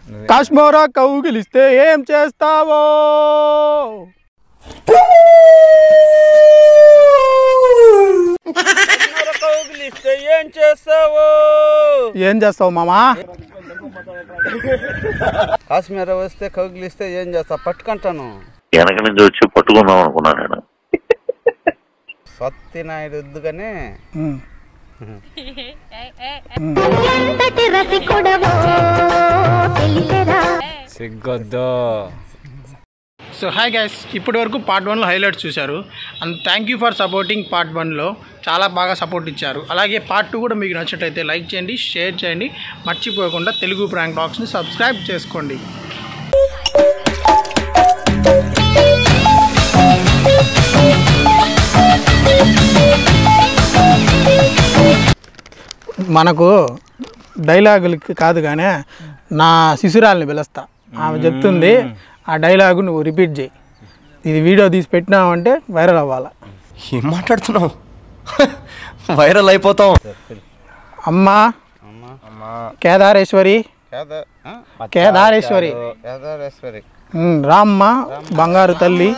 కాశ్మీరా కౌగిలిస్తే ఏం చేస్తావో కౌగిలిస్తే ఏం చేస్తావు ఏం చేస్తావు మామా కాశ్మీర్ వస్తే కౌగిలిస్తే ఏం చేస్తా పట్టుకుంటాను వెనక నుంచి వచ్చి పట్టుకుందాం అనుకున్నాను నేను సత్యనాయుడు వద్దుగానే ఉమ్. ఎంతటి రసికుడవో తెలియరా సిగ్గొద్దు సో హాయ్ గైస్ ఇప్పటి వరకు పార్ట్ వన్లో హైలైట్స్ చూశారు and thank you for supporting part వన్లో చాలా బాగా సపోర్ట్ ఇచ్చారు అలాగే పార్ట్ టూ కూడా మీకు నచ్చినట్టయితే లైక్ చేయండి షేర్ చేయండి మర్చిపోకుండా తెలుగు ప్రాంక్ బాక్స్ని సబ్స్క్రైబ్ చేసుకోండి మనకు డైలాగులకి కాదు కానీ నా శిశురాల్ని పిలుస్తా ఆమె చెప్తుంది ఆ డైలాగు నువ్వు రిపీట్ చేయి ఇది వీడియో తీసి పెట్టినావంటే వైరల్ అవ్వాలి ఏం మాట్లాడుతున్నావు వైరల్ అయిపోతాం అమ్మా అమ్మా కేదారేశ్వరి కేదార్ ఆ? కేదారేశ్వరి కేదారేశ్వరి ఉమ్, రామ్మ బంగారు తల్లి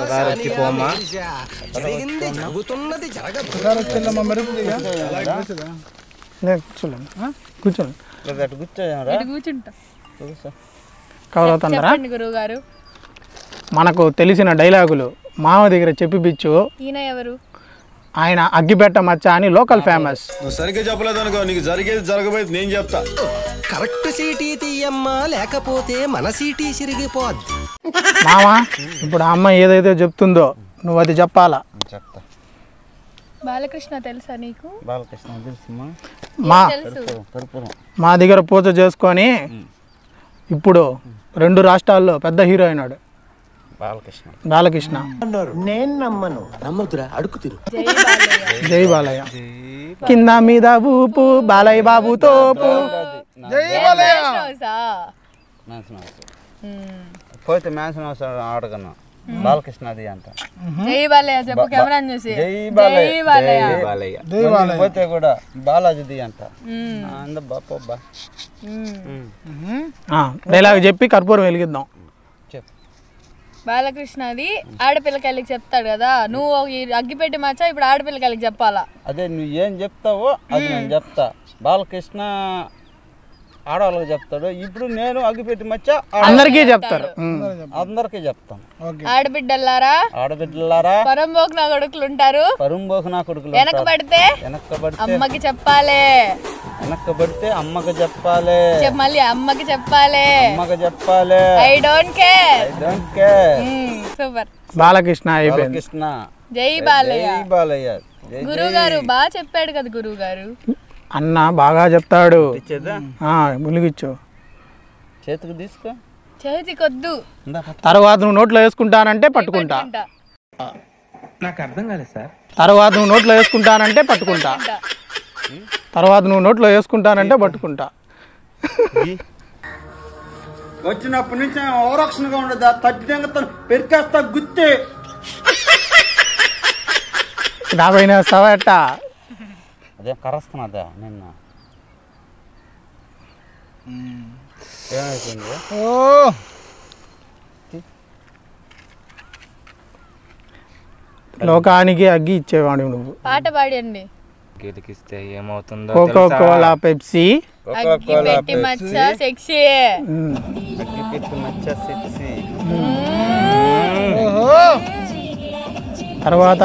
లే, కూర్చోలేండి ఆ? కూర్చోండి లేదా అటు కూర్చోరా కూర్చుంటా కూర్చో కవర్ అవుతుందరా చెప్పండి గురువు గారు మనకు తెలిసిన డైలాగులు మామ దగ్గర చెప్పిపిచ్చు ఈయన ఎవరు ఆయన అగ్గిపెట్ట మచ్చ అని లోకల్ ఫేమస్ నువ్వు సరిగ్గా చెప్పలేదు అనుకో నీకు జరిగేది జరగబోయేది నేను చెప్తా కరెక్ట్ సీటీ తీయమ్మా లేకపోతే మన సీటీ సిరిగిపోద్ది మామ ఇప్పుడు ఆ అమ్మాయి ఏదైతే చెప్తుందో నువ్వు అది చెప్పాలా చెప్తా బాలకృష్ణ తెలుసా నీకు బాలకృష్ణ తెలుసుమా మా తెలుసు కర్పూరం మా దగ్గర పూజ చేసుకొని ఇప్పుడు రెండు రాష్ట్రాల్లో పెద్ద హీరో అయినాడు బాలకృష్ణ బాలకృష్ణ నమ్మొద్దురా అడుగు తిరు జై బాలయ్య జై బాలయ్య కింద మీద ఊపు బాలయ్య బాబు తోపు జై బాలయ్య తెలుసా? మ్యాన్సన్ హౌస్ మ్మ్. పోతే మ్యాన్సన్ హౌస్ ఆడగలను బాలకృష్ణ అది అంట జై బాలయ్య చెప్పు కెమెరా చూసి జై బాలయ్య జై బాలయ్య బాలయ్య ముందుకు పోతే కూడా బాలాజీది అంట మ్మ్. అంద బాపబ్బా మ్మ్. డైలాగ్ చెప్పి కర్పూరం వెలిగిద్దాం చెప్పు బాలకృష్ణది ఆడపిల్లకాయలకి చెప్తాడు కదా నువ్వు ఈ అగ్గిపెట్టి మచ్చ ఇప్పుడు ఆడపిల్లకాయలకి చెప్పాలా అదే నువ్వు ఏం చెప్తావో అది నేను చెప్తా బాలకృష్ణ ఆడవాళ్ళకి చెప్తాడు ఇప్పుడు నేను అగ్గిపెట్టి మచ్చ ఆడ- అందరికీ చెప్తారు ఉమ్. అందరికీ చెప్తాను ఆడబిడ్డల్లారా ఆడబిడ్డలారా పరంబోకు నా కొడుకులు ఉంటారు పరుంబోకు నా కొడుకులు వెనక పడితే వెనక్కబడితే అమ్మకి చెప్పాలి వెనక్కబడితే అమ్మకి చెప్పాలి చెప్ మళ్ళీ అమ్మకి చెప్పాలి అమ్మకి చెప్పాలి I don't care don't care super Balakrishna అయిపోయింది బాలకృష్ణ జై బాలయ్య జై బాలయ్య జై గురువు గారు బాగా చెప్పాడు కదా గురువు గారు అన్న బాగా చెప్తాడు ఇచ్చేదా ఆ, ములిగిచ్చు చేతికి తీసుకో చేతికొద్దు ఇందా పట్టు. తర్వాత నువ్వు నోట్లో వేసుకుంటానంటే పట్టుకుంటా ఉంటా. తర్వాత నువ్వు నోట్లో వేసుకుంటానంటే పట్టుకుంటా ఉంటా. తర్వాత నువ్వు నోట్లో వేసుకుంటానంటే పట్టుకుంటా వచ్చినప్పటి నుంచి అవరక్షణగా ఉండదు తగ్గితే పెరికేస్తా గుత్తి డాబై వేస్తావా ఎట్టా అదే కరస్తున్నదా నిన్న ఏమైపోయింది లోకానికి అగ్గి ఇచ్చేవాడు నువ్వు పాట పాడండి గెలికిస్తే ఏమవుతుందో కోకో కోలా పెప్సీ అగ్గి పెట్టి మచ్చ సెక్సీ ఉమ్. అగ్గిపెట్టి మచ్చ సిక్సి తర్వాత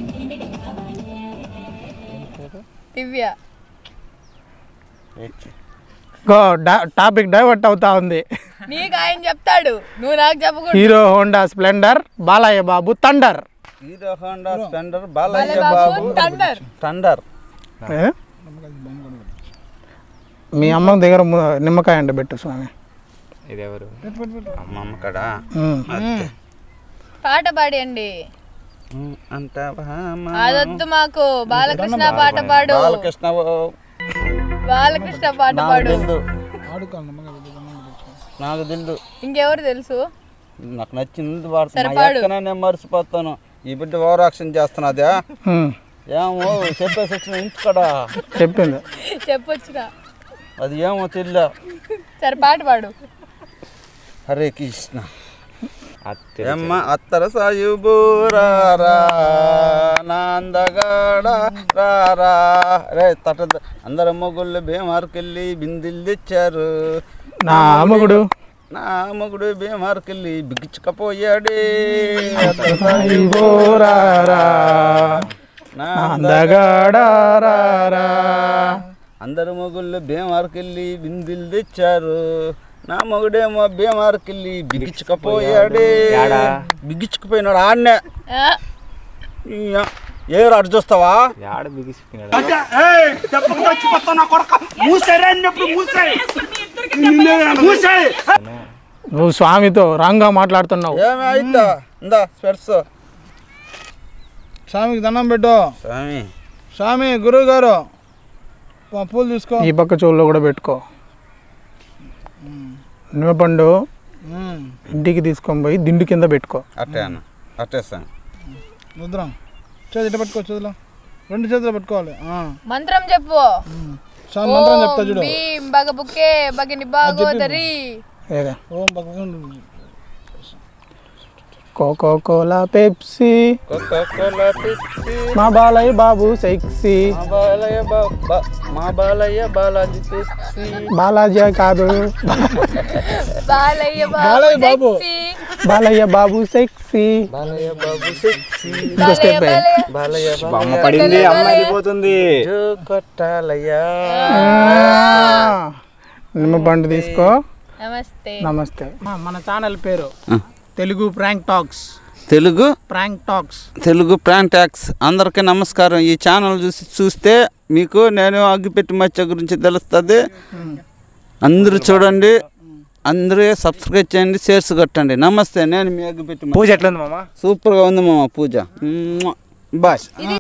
దివ్య గో డా- టాపిక్ డైవర్ట్ అవుతా ఉంది నీకు ఆయన చెప్తాడు నువ్వు నాకు చెప్పకూడదు Hero Honda Splendor Balayya Babu thunder Hero Honda Splendor Balayya Babu Babu thunder thunder ఏ? మీ అమ్మ దగ్గర ము- నిమ్మకాయ అంట పెట్టు స్వామి ఇదెవరు అమ్మమ్మ కడ ఉమ్. పాట పాడండి అంటావా అదొద్దు మాకు బాలకృష్ణ పాట పాడు బాలకృష్ణ ఓ- బాలకృష్ణ పాట నాకు పాడు తెలుదు నాకు తెలుదు ఇంకెవరు తెలుసు నాకు నచ్చింది వాడుతున్నా సరే పాడు. ఎక్కడైనా నేను మర్చిపోతాను ఈ బిడ్డ ఓవరాక్షన్ చేస్తున్నదా ఉమ్. ఏమో చెప్పేసి వచ్చిన ఇంటికడా చెప్పింది చెప్పొచ్చురా అది ఏమో తెలియ సరే పాట పాడు హరే కృష్ణ అత్తే ఎమ్మ అత్తర సాయుబూరారా నాందగాడ రారా రే తట అందరు మొగుళ్ళు బీమార్కెళ్ళి బిందిల్ తెచ్చారు నా అమ్మగుడు నా మొగుడు బీమార్కెళ్ళి బిగించకపోయాడే నా అందగాడారా అందరు మొగుళ్ళు బీమార్కెళ్ళి బిందిల్ తెచ్చారు నా మొగుడేమో బీమార్కెళ్ళి బిగించకపోయాడే యాడా? బిగించుకుపోయినాడు ఆడనే ఆ, ఏ అటు చూస్తావా యాడ బిగిసిపోయినాడు నువ్వు స్వామితో రాంగా మాట్లాడుతున్నావు ఏమి అయితా ఇందా స్పెట్స్ స్వామికి దండం పెట్టు స్వామి స్వామి గురువు గారు పూలు తీసుకో ఈ పక్క చెవుల్లో కూడా పెట్టుకో నిమ్మపండు ఉమ్, ఇంటికి తీసుకొని పోయి దిండు కింద పెట్టుకో అట్టే అన్న అట్టే స్వామి రుద్రం చేతి ఇట్లా పెట్టుకో చేతిలో రెండు చేతులు పెట్టుకోవాలి ఆ, మంత్రం చెప్పు స్వామి మంత్రం చెప్తా చూడు భీం బగ బుక్కే బగిని బాగోదరి ఏదే ఓం భగవంతుడు Coca Cola Pepsi Coca Cola Pepsi మా బాలయ్య బాబు సెక్సీ మా బాలయ్య బా- బా- మా బాలయ్య బాలాజీ పెప్సీ బాలాజీ కాదు Balayya Balayya Babu. Babu sexy. Balayya Babu sexy Balayya Babu sexy ఇంకో స్టెప్ బాలయ్య, బాలయ్య. బాలయ్య అమ్మ పడింది అమ్మ వెళ్ళిపోతుంది జో కొట్టాలయ్యా నిమ్మపండు తీసుకో నమస్తే నమస్తే మన ఛానల్ పేరు Telugu prank talks Telugu prank talks Telugu prank talks అందరికీ నమస్కారం ఈ ఛానల్ చూసి చూస్తే మీకు నేను అగ్గిపెట్టి మచ్చ గురించి తెలుస్తుంది అందరూ చూడండి అందరూ సబ్స్క్రైబ్ చేయండి షేర్స్ కొట్టండి నమస్తే నేను మీ అగ్గిపెట్టి మచ్చ. పూజ ఎట్లుంది మామ సూపర్గా ఉంది మామ పూజ బాయ్